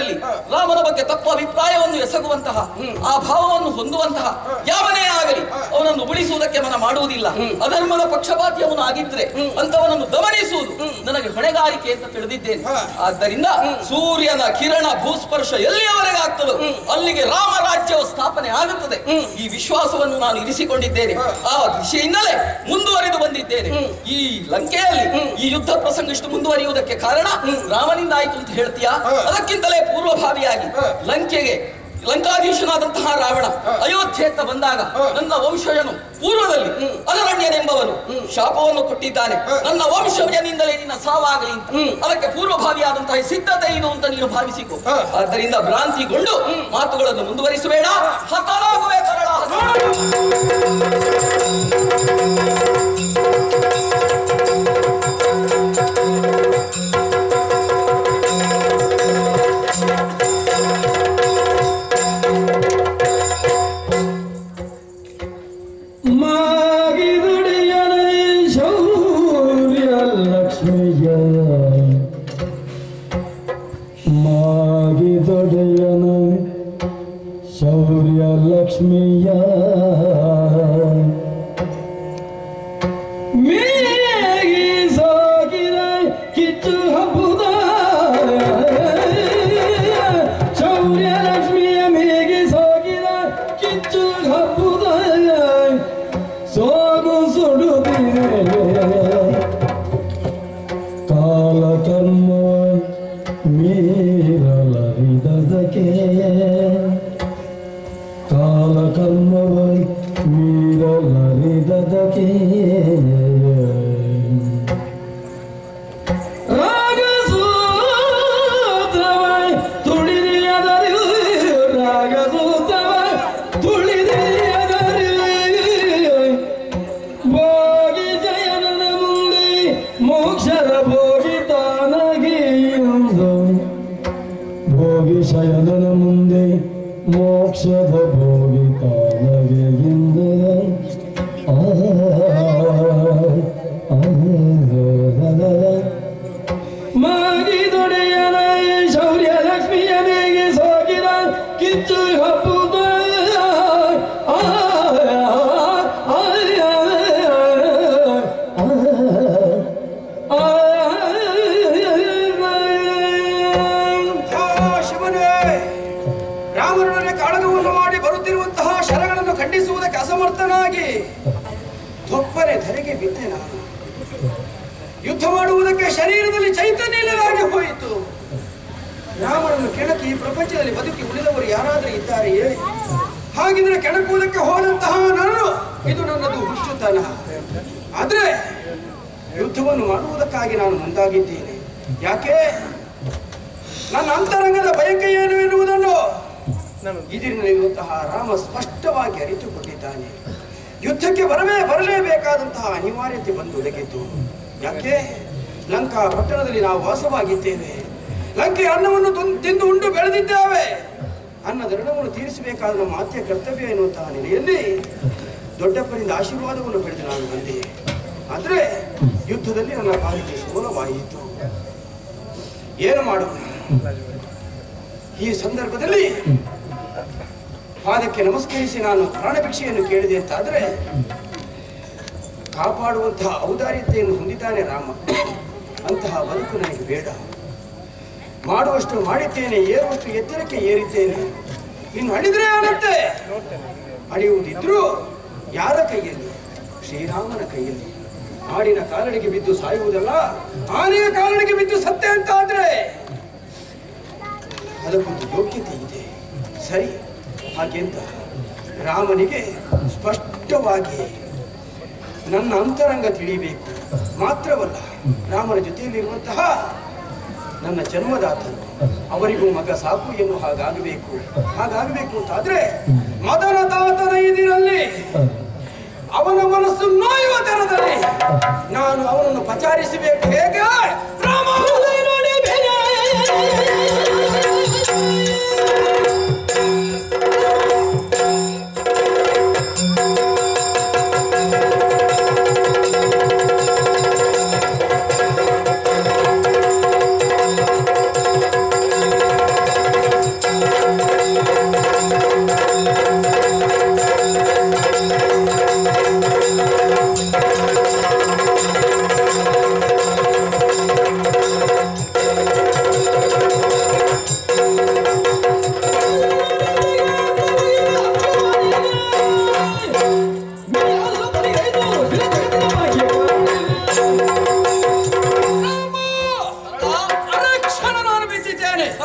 ಲಂಕೆಯಲ್ಲಿ ರಾಮನ ಬಗ್ಗೆ ತಪ್ಪು ಅಭಿಪ್ರಾಯವನ್ನು ಎಸಗುವಂತಹ ಆ ಭಾವವನ್ನು ಹೊಂದುವಂತಹ ಯಾವನೇ ಆಗಲಿ ಅವನನ್ನು ಉಳಿಸುವುದಕ್ಕೆ ಮನ ಮಾಡುವುದಿಲ್ಲ ಅಧರ್ಮದ ಪಕ್ಷಪಾತಿ ಅವನು ಆಗಿದ್ರೆ ಅಂತವನನ್ನು ದಮನಿಸುವುದು ನನಗೆ ಹೊಣೆಗಾರಿಕೆ ಅಂತ ತಿಳಿದಿದ್ದೇನೆ ಆದ್ದರಿಂದ ಸೂರ್ಯನ ಕಿರಣ ಭೂಸ್ಪರ್ಶ ಎಲ್ಲಿಯವರೆಗೆ ಆಗ್ತದೋ ಅಲ್ಲಿಗೆ ರಾಮ ರಾಜ್ಯವು ಸ್ಥಾಪನೆ ಆಗುತ್ತದೆ ಈ ವಿಶ್ವಾಸವನ್ನು ನಾನು ಇರಿಸಿಕೊಂಡಿದ್ದೇನೆ ಆ ದಿಶೆಯಿಂದಲೇ ಮುಂದುವರಿದು ಬಂದಿದ್ದೇನೆ ಈ ಲಂಕೆಯಲ್ಲಿ ಈ ಯುದ್ಧ ಪ್ರಸಂಗ ಇಷ್ಟು ಮುಂದುವರಿಯುವುದಕ್ಕೆ ಕಾರಣ ರಾಮನಿಂದ ಆಯ್ತು ಅಂತ ಹೇಳ್ತೀಯಾ ಅದಕ್ಕಿಂತಲೇ ಪೂರ್ವಭಾವಿಯಾಗಿ ಲಂಕೆಗೆ ಲಂಕಾಧೀಶನಾದಂತಹ ರಾವಣ ಅಯೋಧ್ಯೆ ಅಂತ ಬಂದಾಗ ನನ್ನ ವಂಶಜನು ಪೂರ್ವದಲ್ಲಿ ಅನರಣ್ಯನೆಂಬವನು ಶಾಪವನ್ನು ಕೊಟ್ಟಿದ್ದಾನೆ ನನ್ನ ವಂಶಜನಿಂದಲೇ ನಿನ್ನ ಸಾವಾಗಲಿ ಅಂತ ಅದಕ್ಕೆ ಪೂರ್ವಭಾವಿಯಾದಂತಹ ಸಿದ್ಧತೆ ಇದು ಅಂತ ನೀನು ಭಾವಿಸಿಕೊ ಆದ್ದರಿಂದ ಭ್ರಾಂತಿಗೊಂಡು ಮಾತುಗಳನ್ನು ಮುಂದುವರಿಸಬೇಡ ಹತರಾಗುವೆ ಕರಳ ಹತ. ಮಾಗಿದುಡಿಯನ ಶೌರ್ಯ ಲಕ್ಷ್ಮಿಯ ಮಾಗಿದೊಡೆಯನ ಶೌರ್ಯ ಲಕ್ಷ್ಮಿಯ ಮೇಗಿ ಸಾಗಿದ ಕಿಚ್ಚು ಹಬ್ಬುದ ಶೌರ್ಯ ಲಕ್ಷ್ಮಿಯ ಮೇಗೆ ಸಾಗಿದ ಕಿಚ್ಚು ಹಬ್ಬುದ ಸೋಗು ಸುಡುತ್ತಿದೆ ಕಾಲ ಕರ್ಮ ಮೀರಲರಿದದಕ್ಕೆ ಕಾಲ ಕರ್ಮವ ಮೀರಲರಿದದಕ್ಕೆ ರಾಗಸೂತ್ರವೈ ತುಳಿದಿಯದರಿ ರಾಗಸೂತ್ರವೈ ತುಳಿದಿಯದರಿ ಭೋಗಿ ಜಯನನ ಮುಂದೆ ಮೋಕ್ಷದ ಭೋಗಿ ತಾನಗಿಯುವುದು ಭೋಗಿ ಶಯನನ ಮುಂದೆ ಮೋಕ್ಷದ ಭೋಗಿ ತಾನಗೆ ಎಂದರೆ ಆ ಆ, ಮಾಗಿದೊಡೆಯನ ಶೌರ್ಯ ಲಕ್ಷ್ಮಿಯ ಮೇಗೆ ಸಾಗಿದ ಕಿಚ್ಚು ಹಬ್ಬುದ ಆ, ಆ, ಆ, ಆ ಶಿವನೇ ರಾಮನೊಡನೆ ಕಾಳಗವನ್ನು ಮಾಡಿ ಬರುತ್ತಿರುವಂತಹ ಶರಗಳನ್ನು ಖಂಡಿಸುವುದಕ್ಕೆ ಅಸಮರ್ಥನಾಗಿ ತೊಪ್ಪನೆ ಧರೆಗೆ ಬಿದ್ದೆ ನಾನು ಯುದ್ಧ ಮಾಡುವುದಕ್ಕೆ ಶರೀರದಲ್ಲಿ ಚೈತನ್ಯ ಇಲ್ಲದಾಗಿ ಹೋಯಿತು ರಾಮನನ್ನು ಕೆಣಕಿ ಈ ಪ್ರಪಂಚದಲ್ಲಿ ಬದುಕಿ ಉಳಿದವರು ಯಾರಾದರೂ ಇದ್ದಾರೆಯೇ ಹಾಗಿದ್ರೆ ಕೆಣಕುವುದಕ್ಕೆ ಹೋದಂತಹ ನಾನು ಇದು ನನ್ನದು ಹುಚ್ಚುತನ ಆದ್ರೆ ಯುದ್ಧವನ್ನು ಮಾಡುವುದಕ್ಕಾಗಿ ನಾನು ಮುಂದಾಗಿದ್ದೇನೆ ಯಾಕೆ ನನ್ನ ಅಂತರಂಗದ ಬಯಕೆ ಏನು ಎನ್ನುವುದನ್ನು ಇದರಲ್ಲಿರುವಂತಹ ರಾಮ ಸ್ಪಷ್ಟವಾಗಿ ಅರಿತುಕೊಂಡಿದ್ದಾನೆ ಯುದ್ಧಕ್ಕೆ ಬರವೇ ಬರಲೇಬೇಕಾದಂತಹ ಅನಿವಾರ್ಯತೆ ಬಂದು ಒದಗಿತು ಯಾಕೆ ಲಂಕಾ ಪಟ್ಟಣದಲ್ಲಿ ನಾವು ವಾಸವಾಗಿದ್ದೇವೆ ಲಂಕೆ ಅನ್ನವನ್ನು ತುಂ- ತಿಂದು ಉಂಡು ಬೆಳೆದಿದ್ದೇವೆ ಅನ್ನದ ಋಣವನ್ನು ತೀರಿಸಬೇಕಾದ ನಮ್ಮ ಆದ್ಯ ಕರ್ತವ್ಯ ಎನ್ನುವಂತಹ ನೆಲೆಯಲ್ಲಿ ದೊಡ್ಡಪ್ಪರಿಂದ ಆಶೀರ್ವಾದವನ್ನು ಪಡೆದು ನಾನು ಬಂದೆ ಆದರೆ ಯುದ್ಧದಲ್ಲಿ ನನ್ನ ಪಾಲಿಗೆ ಸೋಲವಾಯಿತು ಏನು ಮಾಡೋಣ ಈ ಸಂದರ್ಭದಲ್ಲಿ ಪಾದಕ್ಕೆ ನಮಸ್ಕರಿಸಿ ನಾನು ಪ್ರಾಣಭಿಕ್ಷೆಯನ್ನು ಕೇಳಿದೆ ಅಂತಾದರೆ ಕಾಪಾಡುವಂತಹ ಔದಾರ್ಯತೆಯನ್ನು ಹೊಂದಿದ್ದಾನೆ ರಾಮ ಅಂತಹ ಬದುಕು ನನಗೆ ಬೇಡ ಮಾಡುವಷ್ಟು ಮಾಡಿದ್ದೇನೆ ಏರುವಷ್ಟು ಎತ್ತರಕ್ಕೆ ಏರಿದ್ದೇನೆ ಇನ್ನು ಅಳಿದ್ರೆ ಆಗುತ್ತೆ ಅಳಿಯುವುದಿದ್ರೂ ಯಾರ ಕೈಯಲ್ಲಿ ಶ್ರೀರಾಮನ ಕೈಯಲ್ಲಿ ಆಡಿನ ಕಾಲಡಿಗೆ ಬಿದ್ದು ಸಾಯುವುದಲ್ಲ ಆನೆಯ ಕಾಲಡಿಗೆ ಬಿದ್ದು ಸತ್ಯ ಅಂತ ಆದ್ರೆ ಅದಕ್ಕೊಂದು ಯೋಗ್ಯತೆ ಇದೆ ಸರಿ ಹಾಗೆಂತ ರಾಮನಿಗೆ ಸ್ಪಷ್ಟವಾಗಿ ನನ್ನ ಅಂತರಂಗ ತಿಳಿಬೇಕು ಮಾತ್ರವಲ್ಲ ರಾಮನ ಜೊತೆಯಲ್ಲಿರುವಂತಹ ನನ್ನ ಜನ್ಮದಾತರು ಅವರಿಗೂ ಮಗ ಸಾಕು ಎನ್ನುವ ಹಾಗಾಗಬೇಕು ಹಾಗಾಗಬೇಕು ಅಂತಾದ್ರೆ ಮದನ ತಾತನ ಇದಿರಲ್ಲಿ ಅವನ ಮನಸ್ಸು ನೋಯುವ ತರದಲ್ಲಿ ನಾನು ಅವನನ್ನು ಪಚಾರಿಸಬೇಕು ಹೇಗೆ ರಾಮ ನೋಡಿ ಆ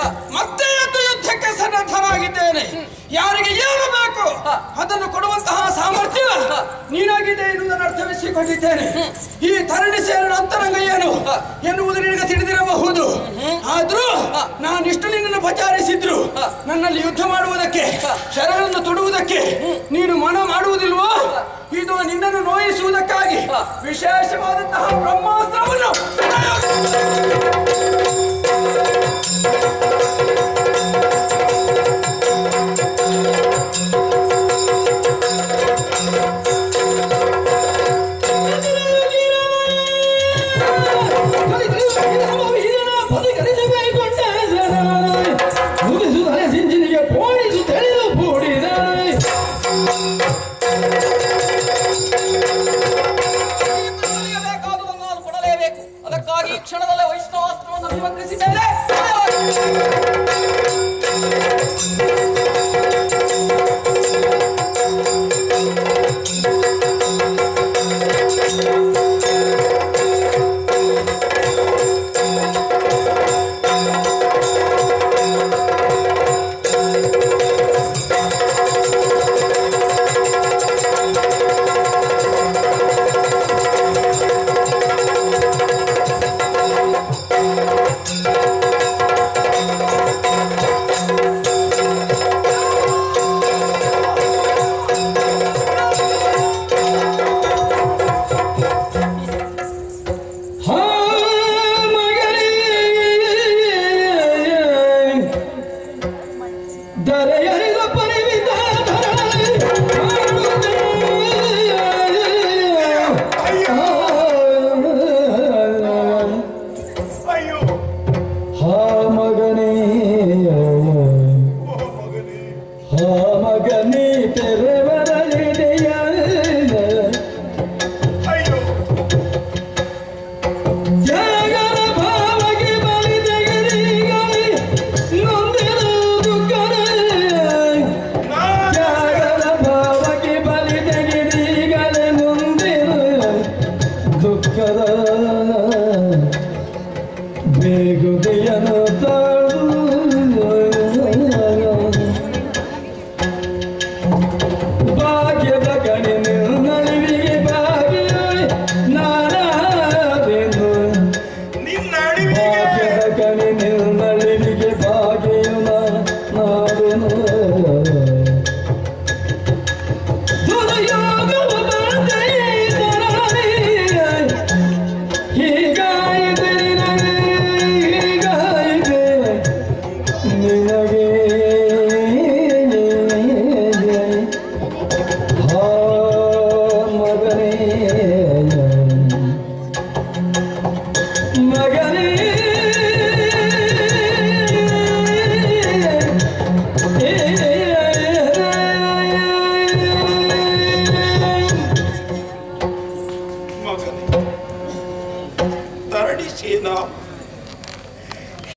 ಮತ್ತೆ ಎದ್ದು ಯುದ್ಧಕ್ಕೆ ಸನ್ನದ್ಧನಾಗಿದ್ದೇನೆ ಯಾರಿಗೆ ಏನು ಬೇಕು ಹ. ಅದನ್ನು ಕೊಡುವಂತಹ ಸಾಮರ್ಥ್ಯ ಹ. ನೀನಾಗಿದೆ ಎನ್ನುವುದನ್ನು ಅರ್ಥವಿಸಿಕೊಂಡಿದ್ದೇನೆ ಈ ತರಣಿ ಸೇರಿನ ಅಂತರಂಗ ಏನು ಹ. ಎನ್ನುವುದು ನಿನಗೆ ತಿಳಿದಿರಬಹುದು ಆದ್ರೂ ಹ. ನಾನಿಷ್ಟು ನಿನ್ನನ್ನು ಪಚಾರಿಸಿದ್ರು ಹ. ನನ್ನಲ್ಲಿ ಯುದ್ಧ ಮಾಡುವುದಕ್ಕೆ ಹ. ಶರಗಳನ್ನು ತೊಡುವುದಕ್ಕೆ ನೀನು ಮನ ಮಾಡುವುದಿಲ್ವೋ ಇದು ನಿನ್ನನ್ನು ನೋಯಿಸುವುದಕ್ಕಾಗಿ ಹ. ವಿಶೇಷವಾದಂತಹ ಬ್ರಹ್ಮಾಸ್ತ್ರವನ್ನು ಸಿಂಚಿನಿಗೆ ಪೋಣಿಸು ತಿಳಿದು ಪೂಡಿದ ಇವರಿಗೆ ಬೇಕಾದುದನ್ನು ನಾನು ಕೊಡಲೇಬೇಕು ಅದಕ್ಕಾಗಿ ಈ ಕ್ಷಣದಲ್ಲೇ ವೈಷ್ಣವಾಸ್ತ್ರವನ್ನು ನಿಮಂತ್ರಿಸಿದ್ದೇನೆ